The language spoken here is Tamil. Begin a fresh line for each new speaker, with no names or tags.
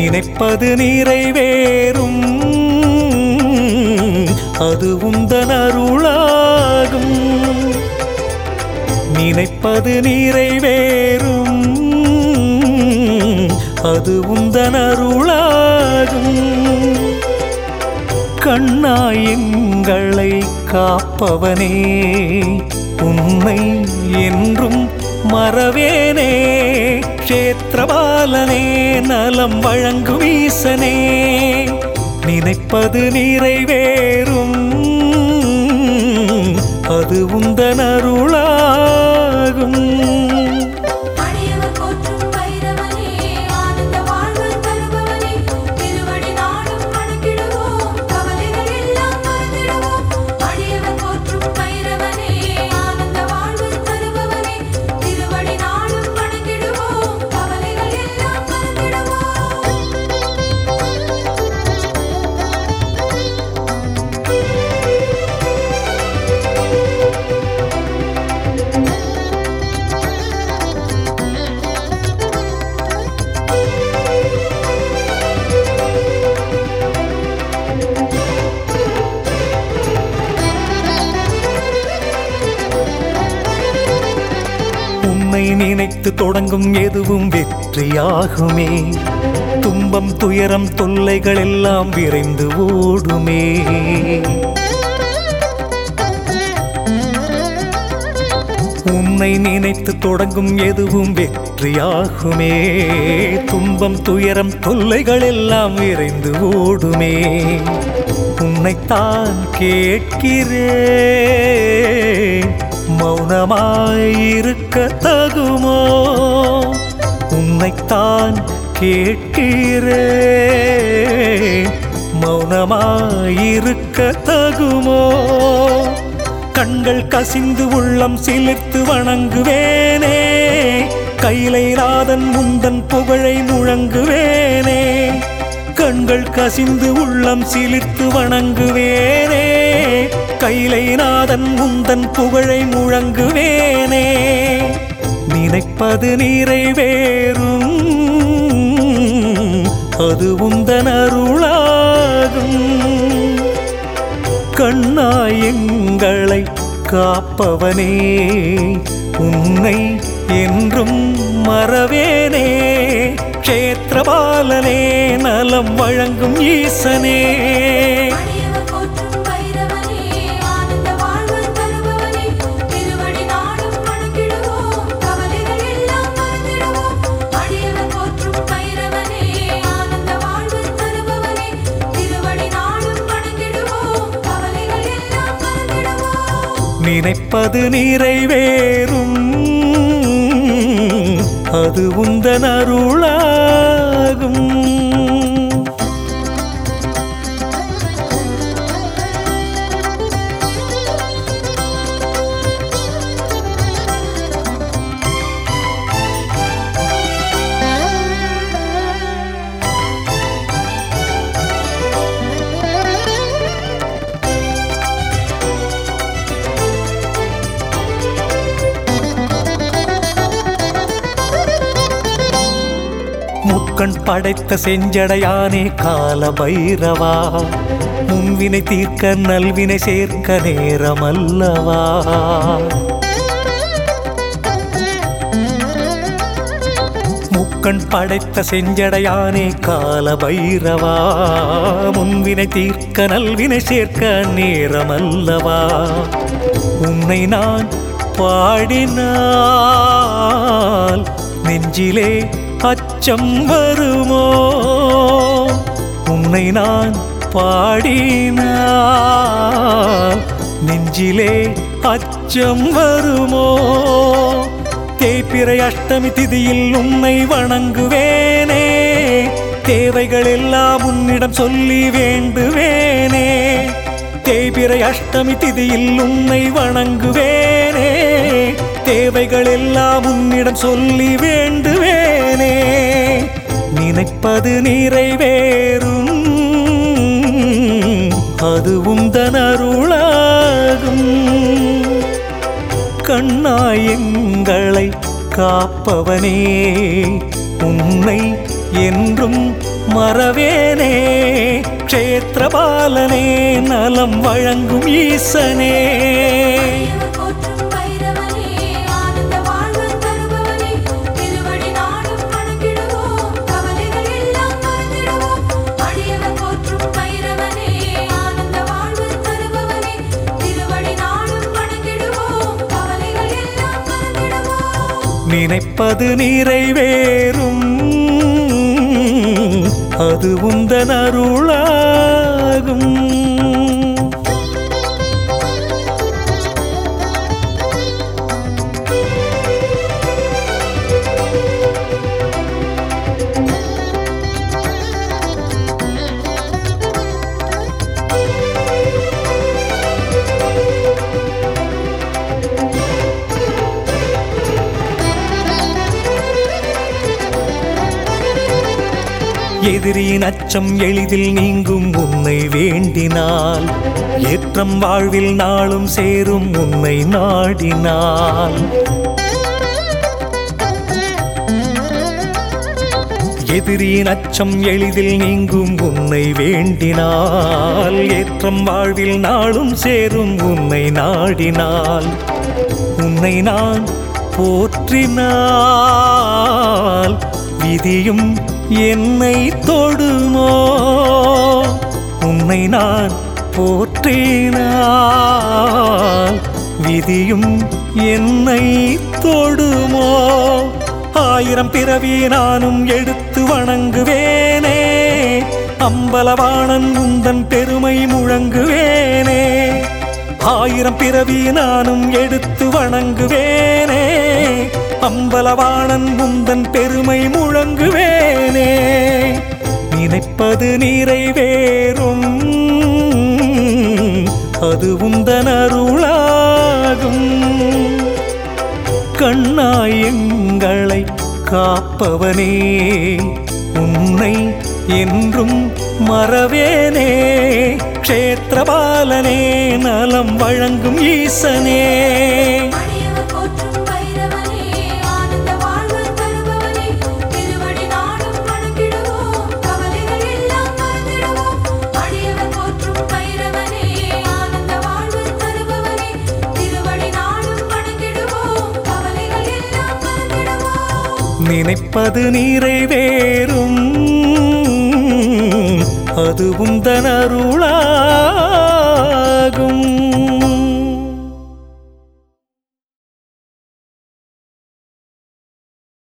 நினைப்பது நிறைவேறும் அது உந்தன் அருளாகும் நினைப்பது நிறைவேறும் அது உந்தன் அருளாகும் கண்ணாய் எங்களை காப்பவனே உன்னை என்றும் மறவேனே க்ஷேத்திரபாலனே நலம் வழங்கும் ஈசனே நினைப்பது நிறைவேறும் அது உந்தன் அருளாகும்
அடியவர் போற்றும் பைரவனே ஆனந்த வாழ்வு தருபவனே திருவடி நாடும் வணங்கிடுவோம் கவலைகள் எல்லாம் மறந்திடுவோம் அடியவர் போற்றும் பைரவனே ஆனந்த வாழ்வு தருபவனே திருவடி நாடும் வணங்கிடுவோம் கவலைகள் எல்லாம் மறந்திடுவோம்
உன்னை நினைத்து தொடங்கும் எதுவும் வெற்றியாகுமே துன்பம் துயரம் தொல்லைகள் எல்லாம் விரைந்து ஓடுமே உன்னை நினைத்து தொடங்கும் எதுவும் வெற்றியாகுமே துன்பம் துயரம் தொல்லைகள் எல்லாம் விரைந்து ஓடுமே உன்னைத்தான் கேட்கிறேன் மௌனமாயிருக்க தகுமோ உன்னைத்தான் கேட்கிறேன் மௌனமாயிருக்க தகுமோ கண்கள் கசிந்து உள்ளம் சிலிர்த்து வணங்குவேனே கைலை ராதன் முந்தன் புகழை முழங்குவேனே கண்கள் கசிந்து உள்ளம் சிலிர்த்து வணங்குவேனே கைலை நாதன் முந்தன் புகழை முழங்குவேனே நினைப்பது நிறைவேறும் அது உந்தன் அருளாகும் கண்ணாய் எங்களை காப்பவனே உன்னை என்றும் மறவேனே க்ஷேத்திரபாலனே நலம் வழங்கும் ஈசனே
அடியவர் போற்றும் பைரவனே ஆனந்த வாழ்வு தருபவனே திருவடி நாடும் வணங்கிடுவோம் கவலைகள் எல்லாம் மறந்திடுவோம் அடியவர் போற்றும் பைரவனே ஆனந்த வாழ்வு தருபவனே திருவடி நாடும் வணங்கிடுவோம் கவலைகள் எல்லாம் மறந்திடுவோம்
நினைப்பது நிறைவேறும் அது உந்தன் அருளாகும் முக்கண் படைத்த செஞ்சடையானே கால பைரவா முன்வினை தீர்க்க நல்வினை சேர்க்க நேரமல்லவா முக்கண் படைத்த செஞ்சடையானே கால பைரவா முன்வினை தீர்க்க நல்வினை சேர்க்க நேரமல்லவா உன்னை நான் பாடினால் நெஞ்சிலே அச்சம் வருமோ உன்னை நான் பாடினால் நெஞ்சிலே அச்சம் வருமோ தேய்பிறை அஷ்டமி திதியில் உன்னை வணங்குவேனே தேவைகள் எல்லாம் உன்னிடம் சொல்லி வேண்டுவேனே தேய்பிறை அஷ்டமி திதியில் உன்னை வணங்குவேனே தேவைகள் எல்லாம் உன்னிடம் சொல்லி வேண்டுவேனே நினைப்பது நிறைவேறும் அது உந்தன் அருளாகும் கண்ணாய் எங்களை காப்பவனே உன்னை என்றும் மறவேனே க்ஷேத்திரபாலனே நலம் வழங்கும் ஈசனே
அடியவர் போற்றும் பைரவனே ஆனந்த வாழ்வு தருபவனே திருவடி நாடும் வணங்கிடுவோம் கவலைகள் எல்லாம் மறந்திடுவோம் அடியவர் போற்றும் பைரவனே ஆனந்த வாழ்வு தருபவனே திருவடி நாடும் வணங்கிடுவோம் கவலைகள் எல்லாம் மறந்திடுவோம்
நினைப்பது நிறைவேறும் அது உந்தன் அருளாகும் எதிரியின் அச்சம் எளிதில் நீங்கும் உன்னை வேண்டினால் ஏற்றம் வாழ்வில் நாளும் சேரும் உன்னை நாடினால் எதிரியின் அச்சம் எளிதில் நீங்கும் உன்னை வேண்டினால் ஏற்றம் வாழ்வில் நாளும் சேரும் உன்னை நாடினால் உன்னை நான் போற்றினால் விதியும் என்னை தொடுமோ உன்னை நான் போற்றினால் விதியும் என்னை தொடுமோ ஆயிரம் பிறவி நானும் எடுத்து வணங்குவேனே அம்பலவாணன் உந்தன் பெருமை முழங்குவேனே ஆயிரம் பிறவி நானும் எடுத்து வணங்குவேனே அம்பலவாணன் உந்தன் பெருமை முழங்குவேனே நினைப்பது நிறைவேறும் அது உந்தன் அருளாகும் கண்ணாய் எங்களை காப்பவனே உன்னை என்றும் மறவேனே க்ஷேத்திரபாலனே நலம் வழங்கும் ஈசனே
அடியவர் போற்றும் பைரவனே ஆனந்த வாழ்வு தருபவனே திருவடி நாடும் வணங்கிடுவோம் கவலைகள் எல்லாம் மறந்திடுவோம் அடியவர் போற்றும் பைரவனே ஆனந்த வாழ்வு தருபவனே திருவடி நாடும் வணங்கிடுவோம் கவலைகள் எல்லாம் மறந்திடுவோம்
நினைப்பது நிறைவேறும் அது உந்தன் அருளாகும்